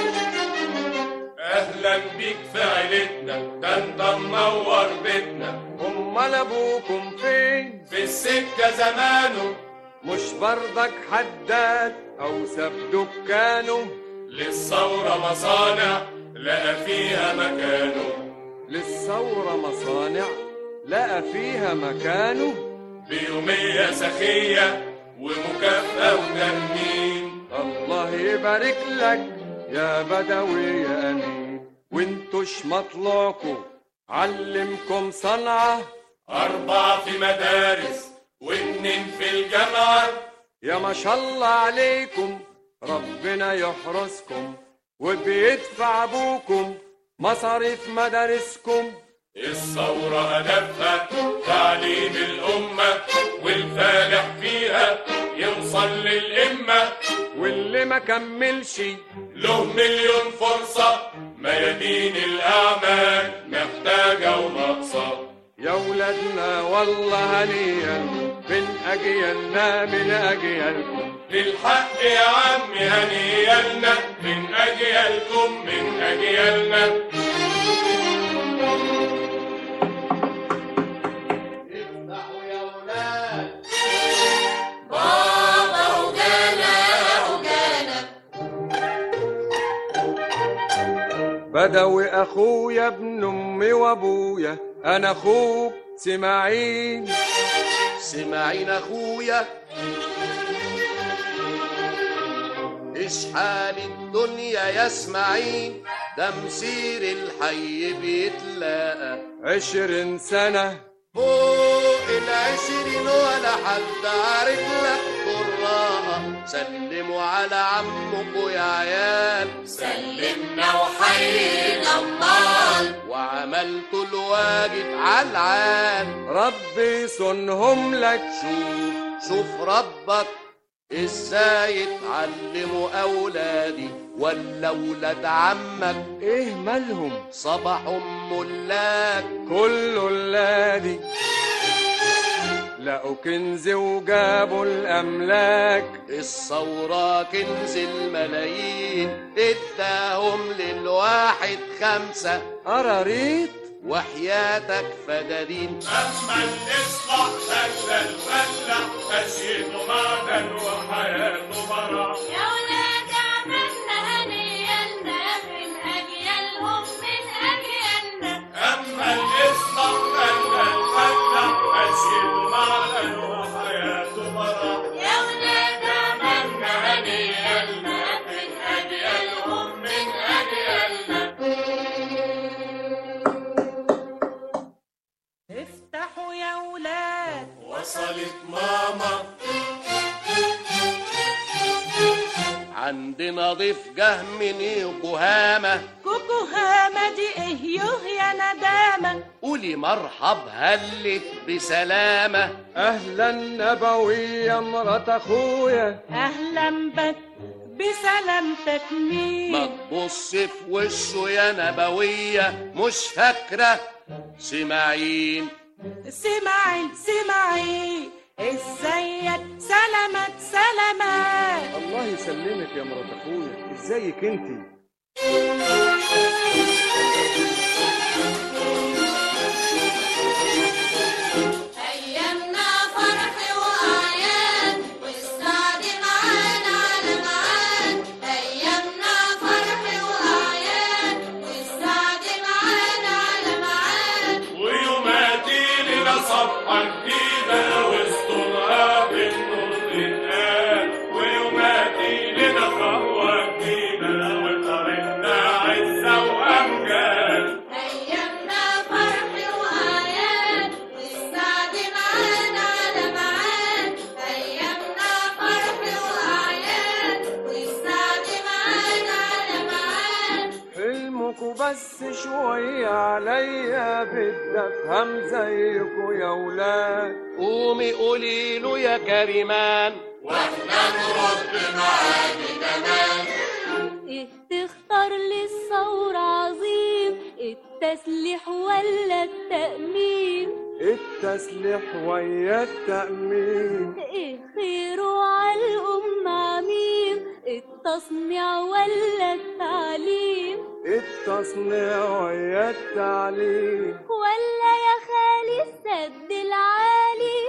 أهلا بيك في عيلتنا ده انت منور بيتنا أمال أبوكم فين؟ في السكة زمانه مش برضك حداد أو ساب دكانه للثورة مصانع لقى فيها مكانه للثورة مصانع لقى فيها مكانه بيومية سخية ومكافأة وتأمين الله يبارك لك يا بدوي يا أمين وانتوش مطلعكم علمكم صنعة أربعة في مدارس واتنين في الجامعة يا ما شاء الله عليكم ربنا يحرسكم وبيدفع ابوكم مصاريف مدارسكم الثورة هدفها تعليم الأمة والفالح فيها يوصل للإمة واللي ما كملش له مليون فرصة ميادين الأعمال محتاجة وناقصة يا ولادنا والله هنيا من أجيالنا من أجيالكم للحق يا عم هنيالنا من أجيالكم من أجيالنا بابا وجانا وجانا بدوي أخويا ابن أمي وأبويا أنا أخوك سماعين سماعين اخويا اشحال الدنيا يا اسماعيل ده مسير الحي بيتلاقى عشرين سنة فوق العشرين ولا حد عارف لك براها سلموا على عمكوا يا عيال سلمنا وحينا امال وعملتوا الواجب على العال ربي يصونهم لك شوف شوف ربك ازاي تعلموا اولادي ولا ولاد عمك ايه مالهم صباحهم ملاك كل ولادي لقوا كنز وجابوا الأملاك الثورة كنز الملايين اداهم للواحد خمسة قراريط وحياتك فدادين أما الإصلاح خلى الفلاح خشيته معدن وحياته براح يا ولاد عملنا هنيالنا من أجيالهم من أجيالنا أما الإصلاح خلى الفلاح خشيته معدن وحياته براح يا ولاد عملنا هنيالنا من أجيالهم من أجيالنا افتحوا يا ولاد وصلت ماما عندنا ضيف جه من يوكوهاما كوكوهاما دي ايه يوه يا ندامة قولي مرحب هلت بسلامة أهلا نبوية مرات أخويا اهلا بك بسلامتك مين ما تبص في وشه يا نبوية مش فاكرة سماعين سمعي سمعي ازيك سلام امان الله يسلمك يا مرات اخويا ازيك انت أيامنا فرح وأعياد والسعد معانا على معاد أيامنا فرح وأعياد والسعد معانا على معاد ويوماتي لنا صفحة جديدة وسطها بالنور تتقال ويوماتي لنا خطوة جديدة وطريقنا عزة وأمجاد أيامنا فرح وأعياد والسعد معانا على معاد أيامنا فرح وأعياد والسعد معانا على معاد حلمكوا بس شوية عليا بدي افهم زيكوا يا ولاد قومي قولي له يا كريمان واحنا نرد معاك كمان إيه تختار للثورة عظيم التسليح ولا التأمين التسليح ويا التأمين إيه خيره على الأمة عميم التصنيع ولا التعليم التصنيع ويا التعليم ولا يا خالي السد العالي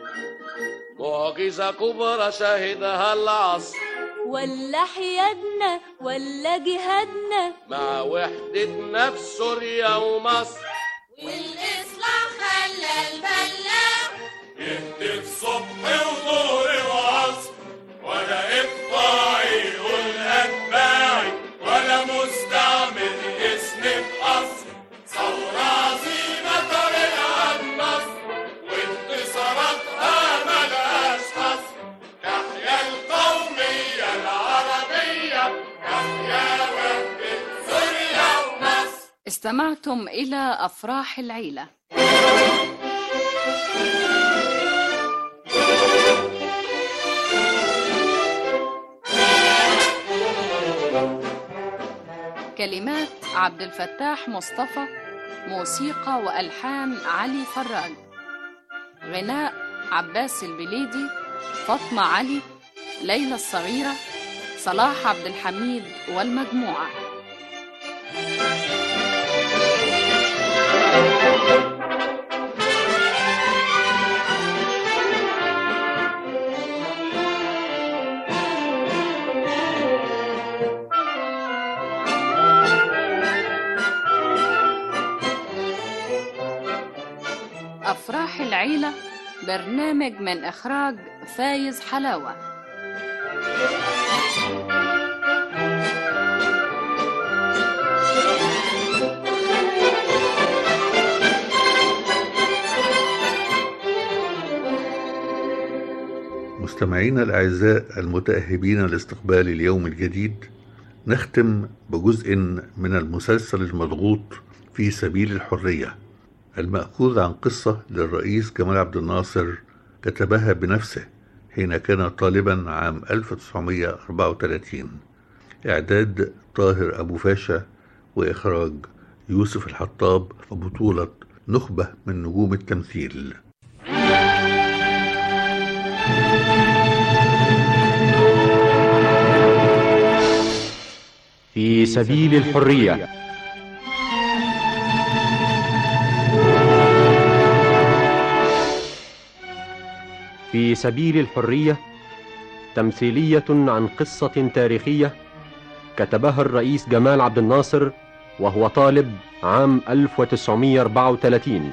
معجزة كبرى شهدها العصر ولا حيادنا ولا جهادنا مع وحدة نفس سوريا ومصر والإصلاح خلى البلاغ اهتف صبح وظهر وعصر ولا إقطاعي يقول أتباعي ولا مستعمل اسم بقصر ثورة عظيمة طريقها النصر وانتصاراتها ملهاش حصر تحيا القومية العربية تحيا وحدة سوريا ومصر استمعتم إلى أفراح العيلة كلمات عبد الفتاح مصطفى موسيقى وألحان علي فراج غناء عباس البليدي فاطمة علي ليلى الصغيرة صلاح عبد الحميد والمجموعة أفراح العيلة برنامج من إخراج فايز حلاوة مستمعينا الأعزاء المتأهبين لاستقبال اليوم الجديد نختم بجزء من المسلسل المضغوط في سبيل الحرية المأخوذ عن قصة للرئيس جمال عبد الناصر كتبها بنفسه حين كان طالبا عام 1934 إعداد طاهر أبو فاشا وإخراج يوسف الحطاب وبطولة نخبة من نجوم التمثيل في سبيل الحرية في سبيل الحرية تمثيلية عن قصة تاريخية كتبها الرئيس جمال عبد الناصر وهو طالب عام 1934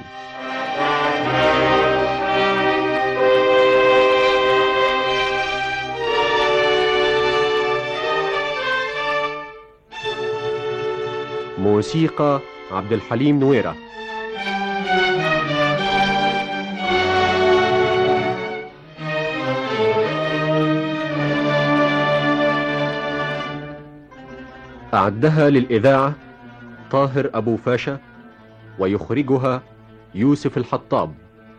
موسيقى عبد الحليم نويره أعدها للإذاعة طاهر أبو فاشا ويخرجها يوسف الحطاب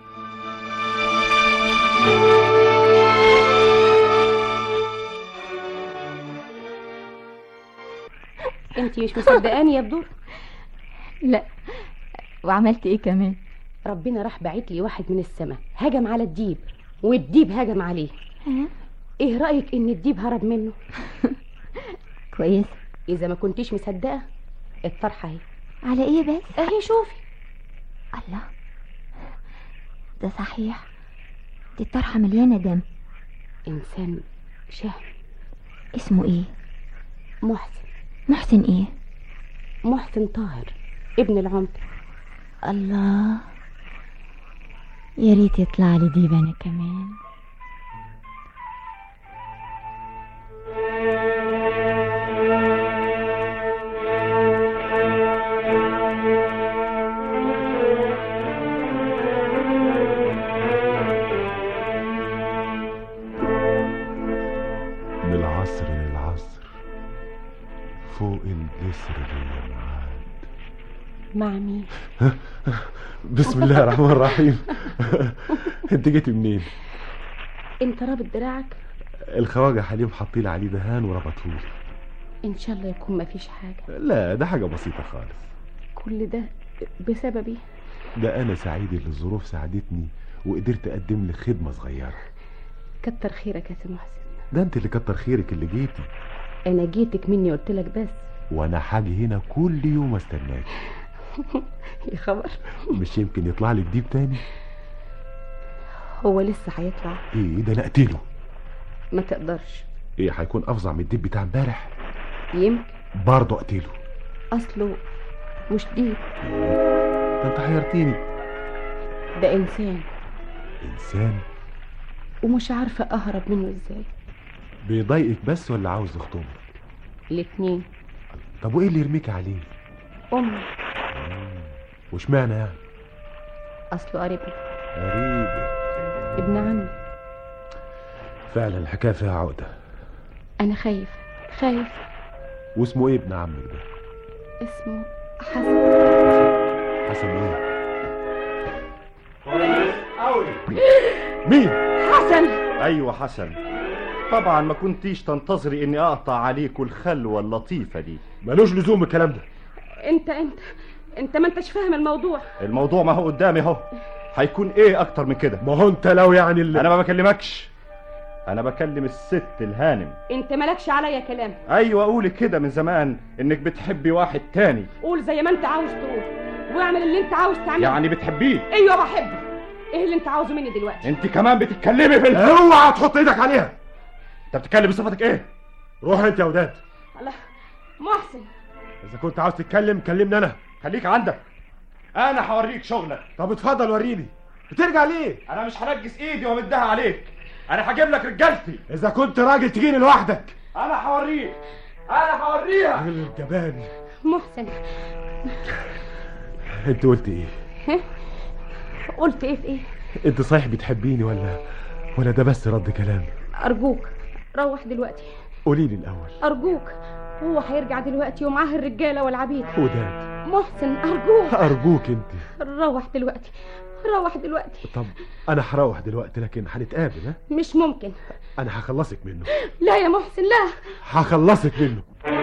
انت مش مصدقاني يا بدور لا وعملت ايه كمان ربنا راح باعت لي واحد من السماء هجم على الديب والديب هجم عليه ها؟ ايه رايك ان الديب هرب منه كويس اذا ما كنتيش مصدقه الطرحه اهي على ايه بس اهي شوفي الله ده صحيح دي الطرحة مليانة دم انسان شهم اسمه ايه محسن محسن ايه محسن طاهر ابن العمدة الله يا ريت يطلع لي ديب انا كمان من العصر للعصر فوق الجسر ليا معاد مع مين بسم الله الرحمن الرحيم انت جيتي منين انت رابط دراعك الخواجه حليم حاطين عليه دهان وربطهولي ان شاء الله يكون ما فيش حاجه لا ده حاجه بسيطه خالص كل ده بسببي ده انا سعيد اللي الظروف ساعدتني وقدرت اقدم لك خدمه صغيره كتر خيرك يا سي محسن ده انت اللي كتر خيرك اللي جيتي انا جيتك مني قلت لك بس وانا حاجي هنا كل يوم استناك يا خبر مش يمكن يطلع لك ديب تاني هو لسه هيطلع ايه ده انا اقتله ما تقدرش ايه هيكون افظع من الديب بتاع امبارح يمكن برضه اقتله اصله مش ديب ده انت حيرتيني ده انسان انسان ومش عارفه اهرب منه ازاي بيضايقك بس ولا عاوز يخطبك الاتنين طب وايه اللي يرميك عليه امي واشمعنى يعني اصله قريبنا غريبة ابن عمي فعلا الحكايه فيها عقده انا خايف خايف واسمه ايه ابن عمك ده اسمه حسن حسن ايه مين؟ حسن ايوه حسن طبعا ما كنتيش تنتظري اني اقطع عليكوا الخلوه اللطيفه دي ملوش لزوم الكلام ده انت انت انت ما انتش فاهم الموضوع الموضوع ما هو قدامي اهو هيكون ايه اكتر من كده ما هو انت لو يعني اللي انا ما بكلمكش انا بكلم الست الهانم انت مالكش عليا كلام ايوه قولي كده من زمان انك بتحبي واحد تاني قول زي ما انت عاوز تقول واعمل اللي انت عاوز تعمله يعني بتحبيه ايوه بحبه ايه اللي انت عاوزه مني دلوقتي انت كمان بتتكلمي في ال- اوعى تحط ايدك عليها انت بتتكلم بصفتك ايه روح انت يا وداد الله محسن اذا كنت عاوز تتكلم كلمني انا خليك عندك انا هوريك شغلك طب اتفضل وريني بترجع ليه انا مش هنجس ايدي وامدها عليك انا هجيب لك رجالتي اذا كنت راجل تجيني لوحدك انا هوريك انا هوريها الجبان محسن انت قلت ايه ها؟ قلت ايه في ايه انت صحيح بتحبيني ولا ولا ده بس رد كلام ارجوك روح دلوقتي قولي لي الاول ارجوك هو هيرجع دلوقتي ومعاه الرجاله والعبيد وداد محسن ارجوك ارجوك انت روح دلوقتي روح دلوقتي طب انا هروح دلوقتي لكن هنتقابل ها مش ممكن انا هخلصك منه لا يا محسن لا هخلصك منه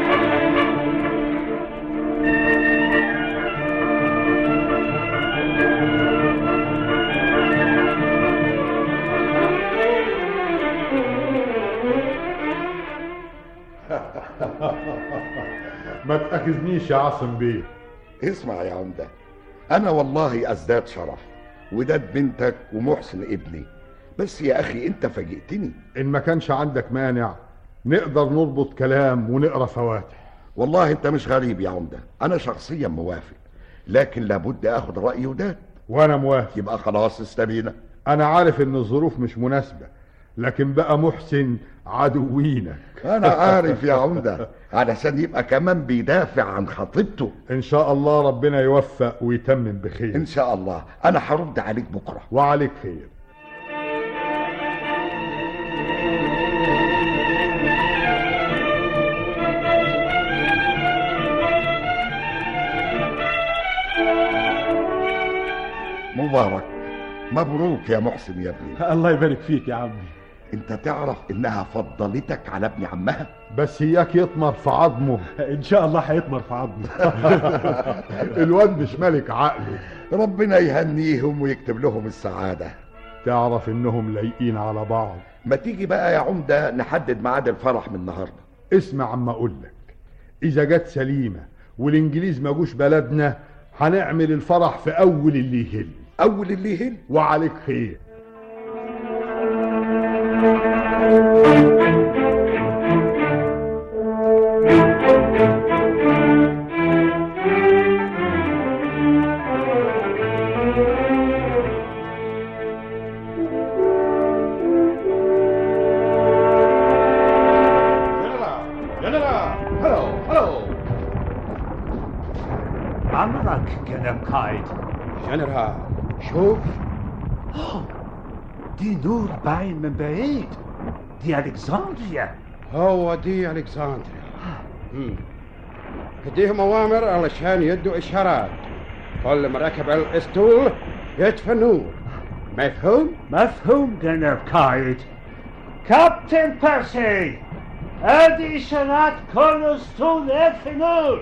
ما تأخذنيش يا عاصم بيه اسمع يا عمدة أنا والله أزداد شرف وداد بنتك ومحسن ابني بس يا أخي أنت فاجئتني إن ما كانش عندك مانع نقدر نربط كلام ونقرا فواتح والله أنت مش غريب يا عمدة أنا شخصيا موافق لكن لابد أخد رأي وداد وأنا موافق يبقى خلاص استبينا أنا عارف إن الظروف مش مناسبة لكن بقى محسن عدوينك أنا عارف يا عمدة علشان يبقى كمان بيدافع عن خطيبته إن شاء الله ربنا يوفق ويتمم بخير إن شاء الله أنا هرد عليك بكرة وعليك خير مبارك مبروك يا محسن يا ابني الله يبارك فيك يا عمي انت تعرف انها فضلتك على ابن عمها بس اياك يطمر في عظمه ان شاء الله هيطمر في عظمه الواد مش ملك عقله ربنا يهنيهم ويكتب لهم السعادة تعرف انهم لايقين على بعض ما تيجي بقى يا عمدة نحدد ميعاد الفرح من النهاردة اسمع عما اقول لك اذا جت سليمه والانجليز ما جوش بلدنا هنعمل الفرح في اول اللي يهل اول اللي يهل وعليك خير هلو هلو عمرك جنب قايد جنرال شوف دي نور باين من بعيد دي الكسندريا هو دي الكسندريا مم. اديهم اوامر علشان يدوا اشارات كل ما ركب الاسطول يطفى النور مفهوم؟ مفهوم جنب قايد كابتن بيرسي ادي اشارات كل اسطول يطفي نور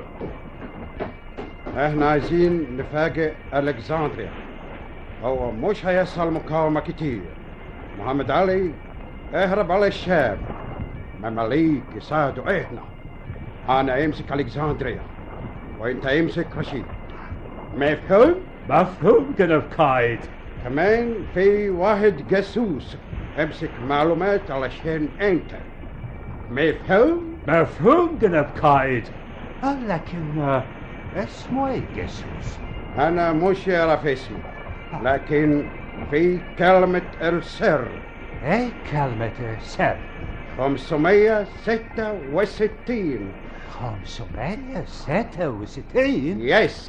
احنا عايزين نفاجئ الكسندريا هو مش هيحصل مقاومة كتير محمد علي اهرب على الشام مماليك يساعدوا احنا انا امسك الكسندريا وانت امسك رشيد مفهوم؟ مفهوم جنب قايد كمان في واحد جاسوس امسك معلومات علشان انت مفهوم؟ مفهوم جنب قايد لكن آه، اسمه ايه جاسوس انا مش يعرف اسمي لكن في كلمة السر ايه كلمة سر 566 566 يس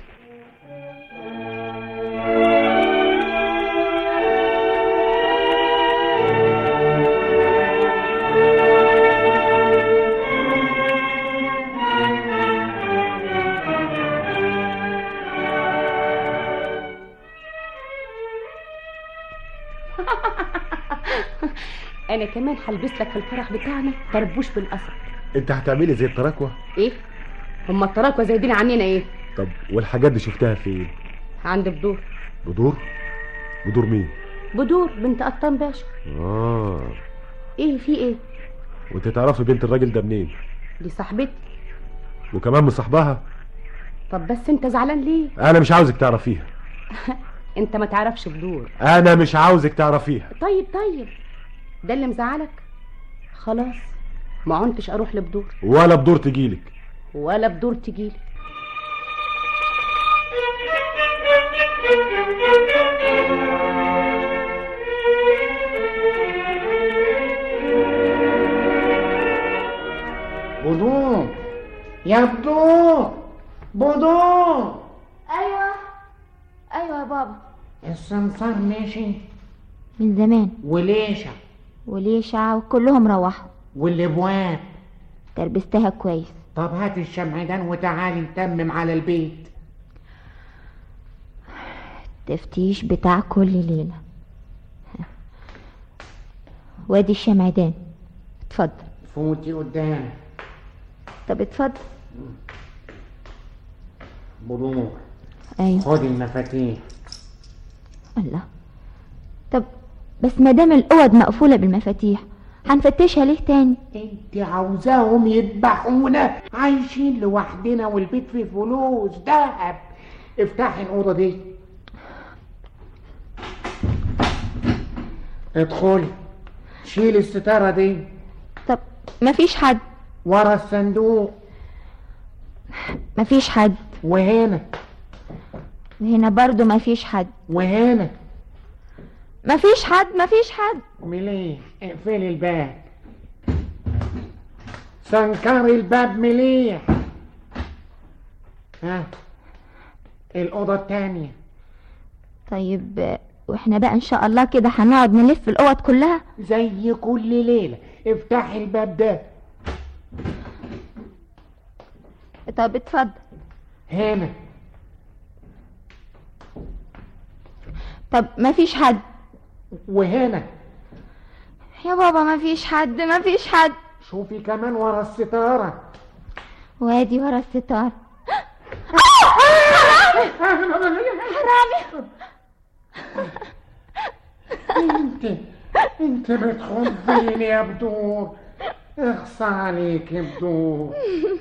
انا كمان هلبس لك في الفرح بتاعنا طربوش بالقصب انت هتعملي زي التراكوة ايه هما التراكوة زايدين عننا ايه طب والحاجات دي شفتها فين عند بدور بدور بدور مين بدور بنت قطان باشا اه ايه في ايه وانت تعرفي بنت الراجل ده منين دي صاحبتي وكمان مصاحبها طب بس انت زعلان ليه انا مش عاوزك تعرفيها انت ما تعرفش بدور انا مش عاوزك تعرفيها طيب طيب ده اللي مزعلك خلاص ما عنتش اروح لبدور ولا بدور تجيلك ولا بدور تجيلي بدور يا بدور بدور ايوه ايوه يا بابا السمسار ماشي من زمان وليشة وليشع وكلهم روحوا والابواب تربستها كويس طب هات الشمعدان وتعالي نتمم على البيت تفتيش بتاع كل ليلة وادي الشمعدان اتفضل فوتي قدام طب اتفضل بدور ايوه خدي المفاتيح الله طب بس ما دام الاوض مقفولة بالمفاتيح هنفتشها ليه تاني انت عاوزاهم يذبحونا عايشين لوحدنا والبيت فيه فلوس دهب افتحي الأوضة دي ادخلي شيل الستارة دي طب مفيش حد ورا الصندوق مفيش حد وهنا وهنا برضو مفيش حد وهنا مفيش حد مفيش حد مليه اقفلي الباب سنكري الباب مليح ها الأوضة التانية طيب آه، واحنا بقى ان شاء الله كده هنقعد نلف الاوض كلها زي كل ليلة افتحي الباب ده طب اتفضل هنا طب مفيش حد وهنا يا بابا مفيش حد مفيش حد شوفي كمان ورا الستارة وادي ورا الستار حرامي انت انت بتخضيني يا بدور اخصى عليك يا بدور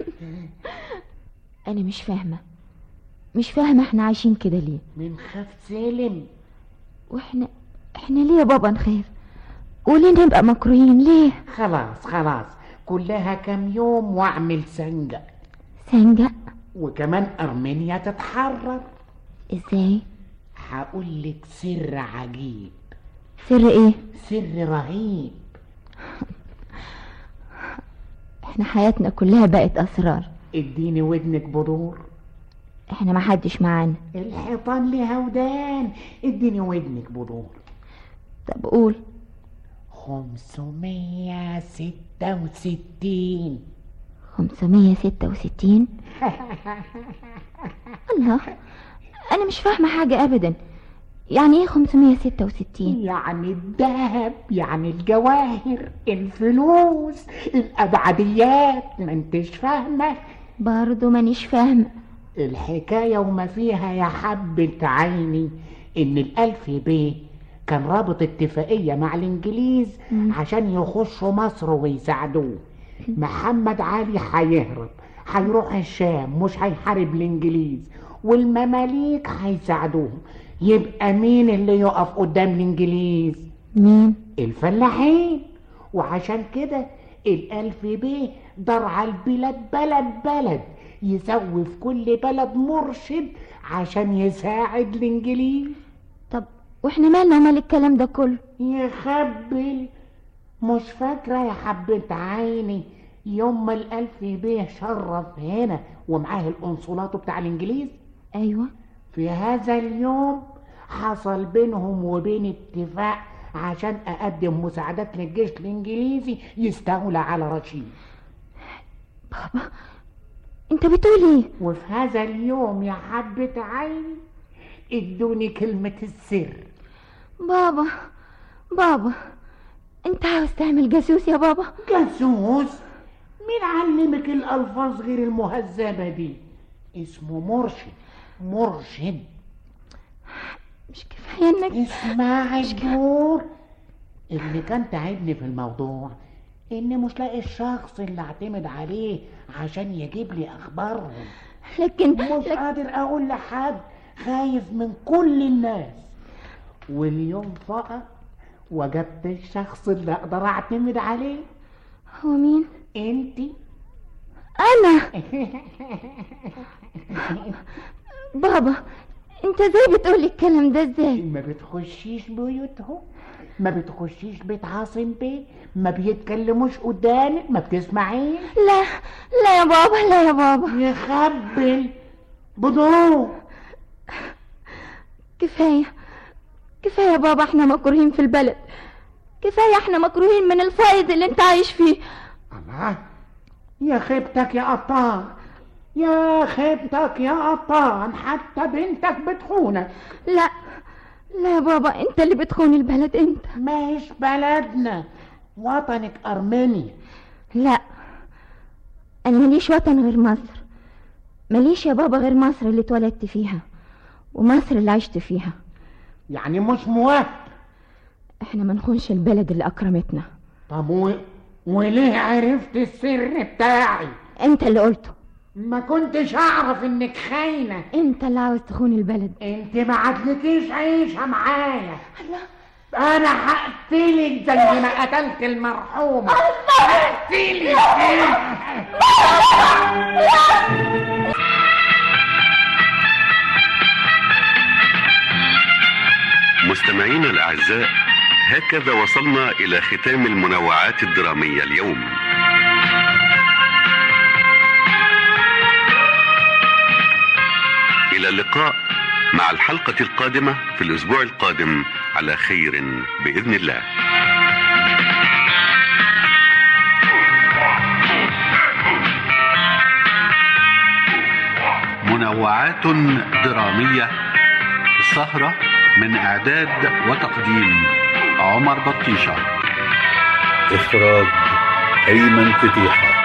انا مش فاهمه مش فاهمه احنا عايشين كده ليه من خاف سالم واحنا احنا ليه يا بابا نخاف وليه نبقى مكروهين ليه خلاص خلاص كلها كام يوم واعمل سنجة سنجة وكمان ارمينيا تتحرر ازاي هقول لك سر عجيب سر ايه سر رهيب احنا حياتنا كلها بقت اسرار اديني ودنك بدور احنا ما حدش معانا الحيطان ليها ودان اديني ودنك بدور طب قول خمسمية ستة وستين خمسمية ستة وستين الله انا مش فاهمة حاجة ابدا يعني ايه خمسمية ستة وستين يعني الذهب يعني الجواهر الفلوس الابعديات ما انتش فاهمة برضو مانيش فاهمة الحكاية وما فيها يا حبة عيني ان الالف بيه كان رابط اتفاقية مع الانجليز عشان يخشوا مصر ويساعدوه محمد علي هيهرب هيروح الشام مش هيحارب الانجليز والمماليك هيساعدوهم يبقى مين اللي يقف قدام الانجليز مين الفلاحين وعشان كده الالف بيه دار على البلاد بلد بلد يسوي في كل بلد مرشد عشان يساعد الانجليز طب واحنا مالنا ومال الكلام ده كله يخبل مش فاكرة يا حبة عيني يوم ما الألف بيه شرف هنا ومعاه القنصلات بتاع الإنجليز أيوة في هذا اليوم حصل بينهم وبين اتفاق عشان أقدم مساعدات للجيش الإنجليزي يستولى على رشيد بابا انت بتقول ايه وفي هذا اليوم يا حبة عيني ادوني كلمة السر بابا بابا انت عاوز تعمل جاسوس يا بابا جاسوس مين علمك الألفاظ غير المهذبة دي اسمه مرشد مرشد مش كفاية انك اسمعي الدور اللي كان تعبني في الموضوع اني مش لاقي الشخص اللي اعتمد عليه عشان يجيب لي اخبارهم لكن مش لك... قادر اقول لحد خايف من كل الناس واليوم فقط وجدت الشخص اللي اقدر اعتمد عليه هو مين انتي انا بابا انت ازاي بتقولي الكلام ده ازاي ما بتخشيش بيوتهم ما بتخشيش بيت عاصم بيه ما بيتكلموش قدامك ما بتسمعيش لا لا يا بابا لا يا بابا يخبل بدون كفايه كفايه يا بابا احنا مكروهين في البلد كفايه احنا مكروهين من الفائض اللي انت عايش فيه الله يا خيبتك يا قطان يا خيبتك يا قطان حتى بنتك بتخونك لا لا يا بابا انت اللي بتخون البلد انت مش بلدنا وطنك ارمينيا لا انا ماليش وطن غير مصر ماليش يا بابا غير مصر اللي اتولدت فيها ومصر اللي عشت فيها يعني مش موافق احنا ما نخونش البلد اللي اكرمتنا طب و... وليه عرفت السر بتاعي انت اللي قلته ما كنتش اعرف انك خاينه انت اللي عاوز تخون البلد انت ما عدلكيش عيشه معايا انا هقتلك زي ما قتلت المرحومه هقتلك مستمعينا الأعزاء هكذا وصلنا إلى ختام المنوعات الدرامية اليوم إلى اللقاء مع الحلقة القادمة في الأسبوع القادم على خير بإذن الله منوعات درامية السهرة من إعداد وتقديم عمر بطيشة إخراج أيمن فتيحة